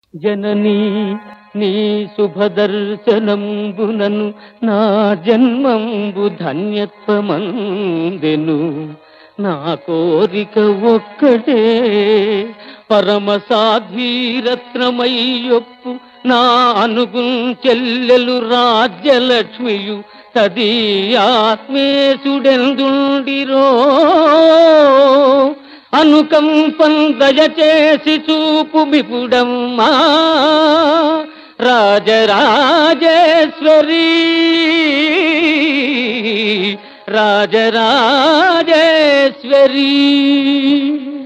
జననీ నీ శుభదర్శనంబునను నా జన్మంబు ధన్యత్వమందెను నా కోరిక ఒక్కటే పరమ సాధ్వీరత్నమయ్యొప్పు నా అనుగు చెల్లెలు రాజ్యలక్ష్మియు తదీ ఆత్మేశుడెందుండిరో అనుకంపం దయచేసి చూపు మిపుడమ్మా రాజరాజేశ్వరి రాజరాజేశ్వరి